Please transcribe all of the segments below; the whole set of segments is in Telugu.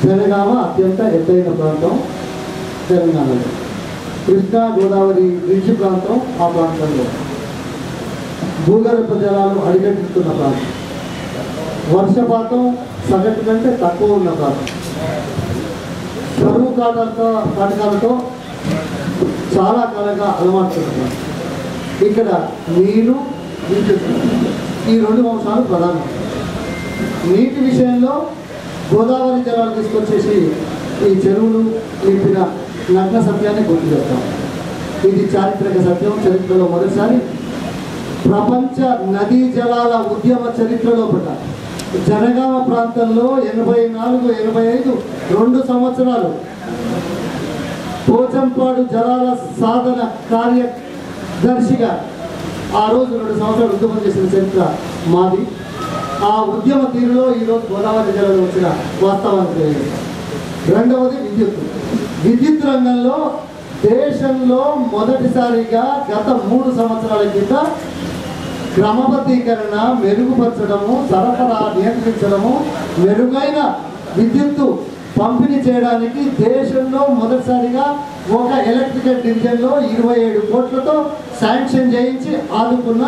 జనగామ అత్యంత ఎత్తైన ప్రాంతం తెలంగాణలో కృష్ణా గోదావరి బ్రిడ్జ్ ప్రాంతం ఆ ప్రాంతంలో భూగర్భ జలాలు అడిగట్టుతున్న ప్రాంతం వర్షపాతం సగటు కంటే తక్కువ ఉన్న ప్రాంతం కరువు కాటాలతో కాటకాలతో చాలా కాలంగా అలవాటు ప్రాంతం. ఇక్కడ నీరు విద్యుత్ ఈ రెండు అంశాలు ప్రధానం నీటి విషయంలో గోదావరి జలాలు తీసుకొచ్చేసి ఈ చెరువులు నింపిన నగ్న సత్యాన్ని గుర్తు చేస్తాం ఇది చారిత్రక సత్యం చరిత్రలో మొదటిసారి ప్రపంచ నదీ జలాల ఉద్యమ చరిత్రలో పడ్డ జనగామ ప్రాంతంలో ఎనభై నాలుగు ఎనభై ఐదు రెండు సంవత్సరాలు పోచంపాడు జలాల సాధన కార్యదర్శిగా ఆ రోజు రెండు సంవత్సరాలు ఉద్యమం చేసిన చరిత్ర మాది ఆ ఉద్యమ తీరులో ఈరోజు గోదావరి జిల్లాలో వచ్చిన వాస్తవానికి తెలియదు రెండవది విద్యుత్ విద్యుత్ రంగంలో దేశంలో మొదటిసారిగా గత మూడు సంవత్సరాల కింద క్రమబద్ధీకరణ మెరుగుపరచడము సరఫరా నియంత్రించడము మెరుగైన విద్యుత్తు పంపిణీ చేయడానికి దేశంలో మొదటిసారిగా ఒక ఎలక్ట్రికల్ డివిజన్లో ఇరవై ఏడు కోట్లతో శాంక్షన్ చేయించి ఆదుకున్న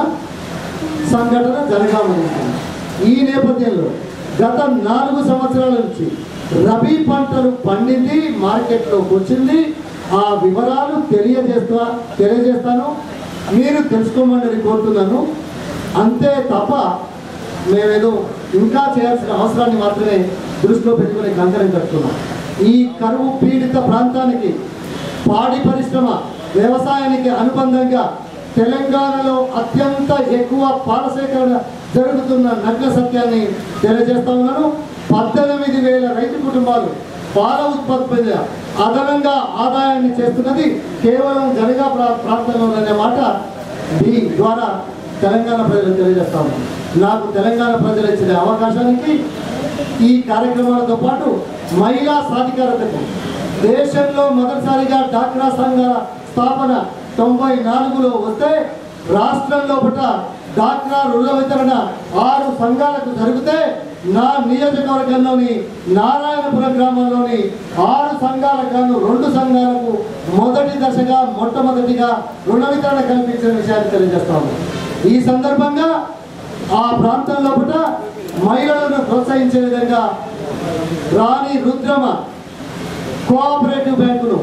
సంఘటన జరగామని ఈ నేపథ్యంలో గత నాలుగు సంవత్సరాల నుంచి రబీ పంటలు పండింది మార్కెట్లోకి వచ్చింది ఆ వివరాలు తెలియజేస్తా తెలియజేస్తాను మీరు తెలుసుకోమని కోరుతున్నాను అంతే తప్ప మేమేదో ఇంకా చేయాల్సిన అవసరాన్ని మాత్రమే దృష్టిలో పెట్టుకుని కంకణం కట్టుకున్నాం ఈ కరువు పీడిత ప్రాంతానికి పాడి పరిశ్రమ వ్యవసాయానికి అనుబంధంగా తెలంగాణలో అత్యంత ఎక్కువ పాల సేకరణ జరుగుతున్న నగ్న సత్యాన్ని తెలియజేస్తా ఉన్నాను పద్దెనిమిది వేల రైతు కుటుంబాలు పాల ఉత్పత్తి మీద అదనంగా ఆదాయాన్ని చేస్తున్నది కేవలం జనగా ప్రా- ప్రాంతంలోననే మాట మీ ద్వారా తెలంగాణ ప్రజలకు తెలియజేస్తా ఉన్నాను నాకు తెలంగాణ ప్రజలు ఇచ్చిన అవకాశానికి ఈ కార్యక్రమాలతో పాటు మహిళా సాధికారతకు దేశంలో మొదటిసారిగా డాక్రా సంఘాల స్థాపన తొంభై నాలుగులో వస్తే రాష్ట్రంలో పట్ల డాక్రా రుణ వితరణ ఆరు సంఘాలకు జరిగితే నా నియోజకవర్గంలోని నారాయణపురం గ్రామంలోని ఆరు సంఘాలకు గాను రెండు సంఘాలకు మొదటి దశగా మొట్టమొదటిగా రుణ వితరణ కల్పించిన విషయాన్ని తెలియజేస్తాము ఈ సందర్భంగా ఆ ప్రాంతంలో పట్ల మహిళలను ప్రోత్సహించే విధంగా రాణి రుద్రమ కోఆపరేటివ్ బ్యాంకును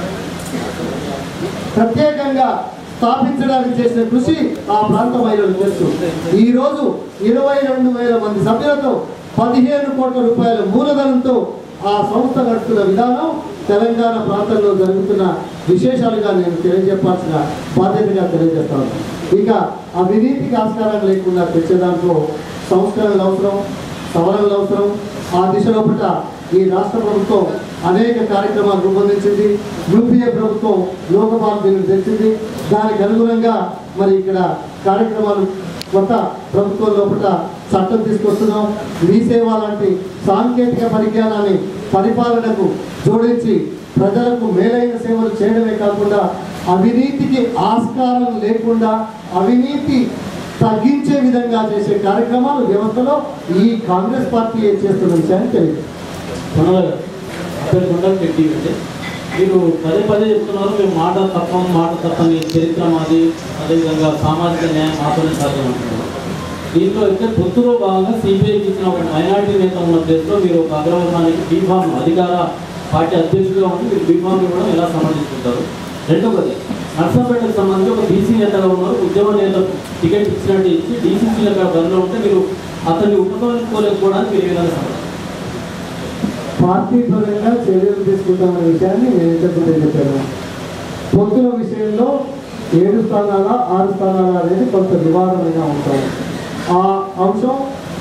ప్రత్యేకంగా స్థాపించడానికి చేసిన కృషి ఆ ప్రాంత మహిళలు తెలుసు ఈ రోజు ఇరవై రెండు వేల మంది సభ్యులతో పదిహేను కోట్ల రూపాయల మూలధనంతో ఆ సంస్థ నడుస్తున్న విధానం తెలంగాణ ప్రాంతంలో జరుగుతున్న విశేషాలుగా నేను తెలియజెప్పాల్సిన బాధ్యతగా తెలియజేస్తాను ఇక అవినీతికి ఆస్కారం లేకుండా తెచ్చే దాంట్లో సంస్కరణలు అవసరం సవరణలు అవసరం ఆ దిశలో పట్ల ఈ రాష్ట్ర ప్రభుత్వం అనేక కార్యక్రమాలు రూపొందించింది యూపీఏ ప్రభుత్వం లోకపాల్ బిల్లు తెచ్చింది దానికి అనుగుణంగా మరి ఇక్కడ కార్యక్రమాలు కొత్త ప్రభుత్వం లోపల చట్టం తీసుకొస్తున్నాం మీ సేవ లాంటి సాంకేతిక పరిజ్ఞానాన్ని పరిపాలనకు జోడించి ప్రజలకు మేలైన సేవలు చేయడమే కాకుండా అవినీతికి ఆస్కారం లేకుండా అవినీతి తగ్గించే విధంగా చేసే కార్యక్రమాలు వ్యవస్థలో ఈ కాంగ్రెస్ పార్టీ చేస్తున్న విషయాన్ని తెలియదు మనలో అక్కడ గుండం పెట్టి అంటే మీరు పదే పదే చెప్తున్నారు మేము మాట తప్పం మాట తప్పని చరిత్ర మాది అదేవిధంగా సామాజిక న్యాయం మాత్రమే సాధ్యం అంటున్నారు దీంట్లో అయితే పొత్తులో భాగంగా సిబిఐకి ఇచ్చిన ఒక మైనారిటీ నేత ఉన్న ప్లేస్లో మీరు ఒక అగ్రవర్ణానికి బీఫామ్ అధికార పార్టీ అధ్యక్షుడిగా ఉండి మీరు బీఫామ్ని కూడా ఎలా సమర్థించుకుంటారు రెండవది నర్సంపేటకు సంబంధించి ఒక బీసీ నేతగా ఉన్నారు ఉద్యమ నేత టికెట్ ఇచ్చినట్టు ఇచ్చి డీసీసీల బరిలో ఉంటే మీరు అతన్ని ఉపయోగించుకోలేకపోవడానికి మీరు ఏ విధంగా సమర్థిస్తారు? పార్టీ పరంగా చర్యలు తీసుకుంటామనే విషయాన్ని నేను ఇంతకుముందే చెప్పాను పొత్తుల విషయంలో ఏడు స్థానాల ఆరు స్థానాల అనేది కొంత వివాదమైన అంశం ఆ అంశం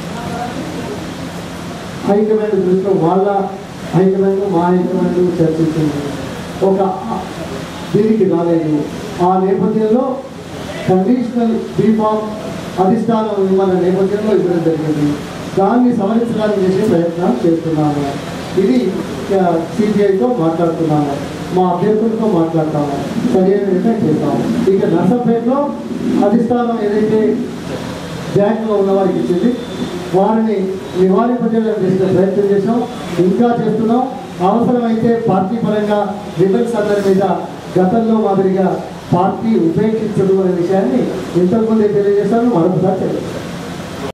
హైకమాండ్ దృష్టిలో వాళ్ళ హైకమాండ్ మా హైకమాండ్ చర్చించింది ఒక దీనికి రాలేదు ఆ నేపథ్యంలో కండిషనల్ బీఫామ్ అధిష్టానం ఇవ్వాలనే నేపథ్యంలో ఇవ్వడం జరిగింది దాన్ని సవరించడానికి చేసే ప్రయత్నాలు చేస్తున్నాము ఇది సిబిఐతో మాట్లాడుతున్నాము మా అభ్యర్థులతో మాట్లాడతాము సరైన నిర్ణయం చేస్తాము ఇక నర్సంపేటలో అధిష్టానం ఏదైతే బ్యాంకులో ఉన్న వారికి ఇచ్చింది వారిని నివారింపజేయడానికి చేసిన ప్రయత్నం చేసాం ఇంకా చేస్తున్నాం అవసరమైతే పార్టీ పరంగా రిబల్స్ అందరి మీద గతంలో మాదిరిగా పార్టీ ఉపేక్షించదు అనే విషయాన్ని ఇంతకుముందే తెలియజేశాను మరొకసారి తెలియజేస్తాను